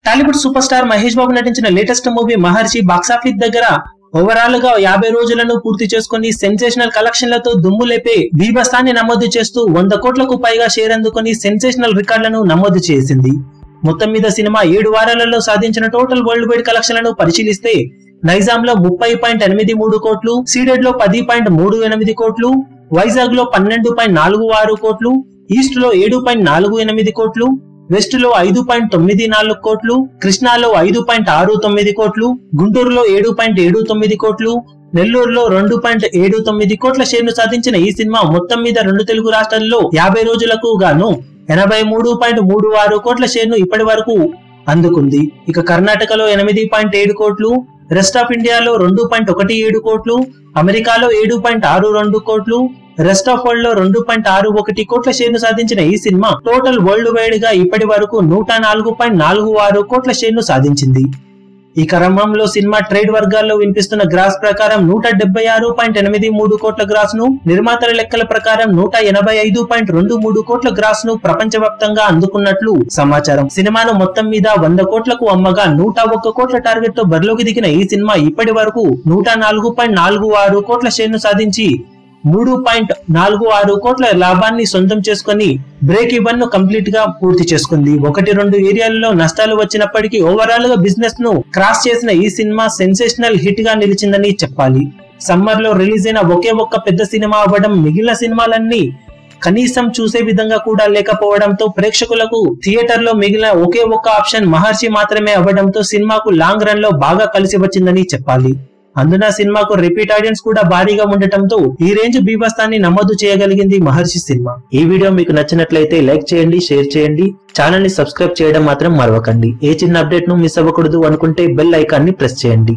Tollywood super star Mahesh Babu నటించిన latest movie Maharshi box office దగ్గర overall గా యాభై రోజులను పూర్తి చేసుకుని సెన్సేషనల్ కలెక్షన్లతో దుమ్ము లేపే బీభత్సాన్ని నమోదు చేస్తూ వంద కోట్లకు పైగా షేర్ అందుకుని సెన్సేషనల్ రికార్డులను నమోదు చేసింది మొత్తం మీద సినిమా ఏడు వారాలలో సాధించిన టోటల్ వరల్డ్ వైడ్ కలెక్షన్లను పరిశీలిస్తే నైజాం లో ముప్పై పాయింట్ ఎనిమిది మూడు కోట్లు సీడెడ్ లో పది పాయింట్ మూడు ఎనిమిది కోట్లు వైజాగ్ లో పన్నెండు పాయింట్ నాలుగు ఆరు కోట్లు ఈస్ట్ లో ఏడు పాయింట్ నాలుగు ఎనిమిది కోట్లు వెస్ట్ లో ఐదు పాయింట్ తొమ్మిది నాలుగు కోట్లు కృష్ణాలో ఐదు పాయింట్ ఆరు తొమ్మిది కోట్లు గుంటూరులో ఏడు పాయింట్ ఏడు తొమ్మిది కోట్లు నెల్లూరులో రెండు పాయింట్ ఏడు తొమ్మిది కోట్ల షేర్ను సాధించిన ఈ సినిమా మొత్తం మీద రెండు తెలుగు రాష్ట్రాల్లో యాభై రోజులకు గాను ఎనభై మూడు పాయింట్ మూడు ఆరు కోట్ల షేర్ను ఇప్పటి వరకు అందుకుంది ఇక కర్ణాటకలో ఎనిమిది పాయింట్ ఏడు కోట్లు రెస్ట్ ఆఫ్ ఇండియాలో రెండు పాయింట్ ఒకటి ఏడు కోట్లు అమెరికాలో ఏడు పాయింట్ ఆరు రెండు కోట్లు రెస్ట్ ఆఫ్ వరల్డ్ లో రెండు పాయింట్ ఆరు ఒకటి కోట్ల షేర్ను సాధించిన ఈ సినిమా టోటల్ వరల్డ్ వైడ్ గా ఇప్పటి వరకు నూట నాలుగు పాయింట్ నాలుగు ఆరు కోట్ల షేర్ను సాధించింది ఈ క్రమంలో సినిమా ట్రేడ్ వర్గాల్లో వినిపిస్తున్న గ్రాస్ ప్రకారం నూట డెబ్బై ఆరు పాయింట్ ఎనిమిది మూడు కోట్ల గ్రాస్ ను నిర్మాతల లెక్కల ప్రకారం నూట ఎనభై ఐదు పాయింట్ రెండు మూడు కోట్ల గ్రాస్ ను ప్రపంచవ్యాప్తంగా అందుకున్నట్లు సమాచారం సినిమాను మొత్తం మీద వంద కోట్లకు అమ్మగా నూట ఒక్క కోట్ల టార్గెట్ తో బరిలోకి దిగిన ఈ సినిమా ఇప్పటి వరకు నూట నాలుగు పాయింట్ నాలుగు ఆరు కోట్ల షేర్ను సాధించి మూడు పాయింట్ నాలుగు ఆరు కోట్ల లాభాన్ని సొంతం చేసుకుని బ్రేక్ ఈవెన్ ను కంప్లీట్ గా పూర్తి చేసుకుంది ఒకటి రెండు ఏరియాలలో నష్టాలు వచ్చినప్పటికీ ఓవరాల్ గా బిజినెస్ ను క్రాస్ చేసిన ఈ సినిమా సెన్సేషనల్ హిట్ గా నిలిచిందని చెప్పాలి సమ్మర్ లో రిలీజ్ అయిన ఒకే ఒక్క పెద్ద సినిమా అవ్వడం మిగిలిన సినిమాలన్నీ కనీసం చూసే విధంగా కూడా లేకపోవడంతో ప్రేక్షకులకు థియేటర్ లో మిగిలిన ఒకే ఒక్క ఆప్షన్ మహర్షి మాత్రమే అవ్వడంతో సినిమాకు లాంగ్ రన్ లో బాగా కలిసి వచ్చిందని చెప్పాలి అందున సినిమాకు రిపీట్ ఆడియన్స్ కూడా భారీగా ఉండటంతో ఈ రేంజ్ బీభత్సాన్ని నమోదు చేయగలిగింది మహర్షి సినిమా ఈ వీడియో మీకు నచ్చినట్లయితే లైక్ చేయండి షేర్ చేయండి ఛానల్ ని సబ్స్క్రైబ్ చేయడం మాత్రం మరవకండి ఏ చిన్న అప్డేట్ ను మిస్ అవ్వకూడదు అనుకుంటే బెల్ ఐకాన్ ని ప్రెస్ చేయండి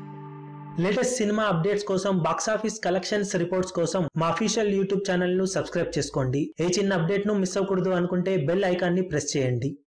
లేటెస్ట్ సినిమా అప్డేట్స్ కోసం బాక్సాఫీస్ కలెక్షన్స్ రిపోర్ట్స్ కోసం మా అఫీషియల్ యూట్యూబ్ ఛానల్ ను సబ్స్క్రైబ్ చేసుకోండి ఏ చిన్న అప్డేట్ ను మిస్ అవ్వకూడదు అనుకుంటే బెల్ ఐకాన్ ని ప్రెస్ చేయండి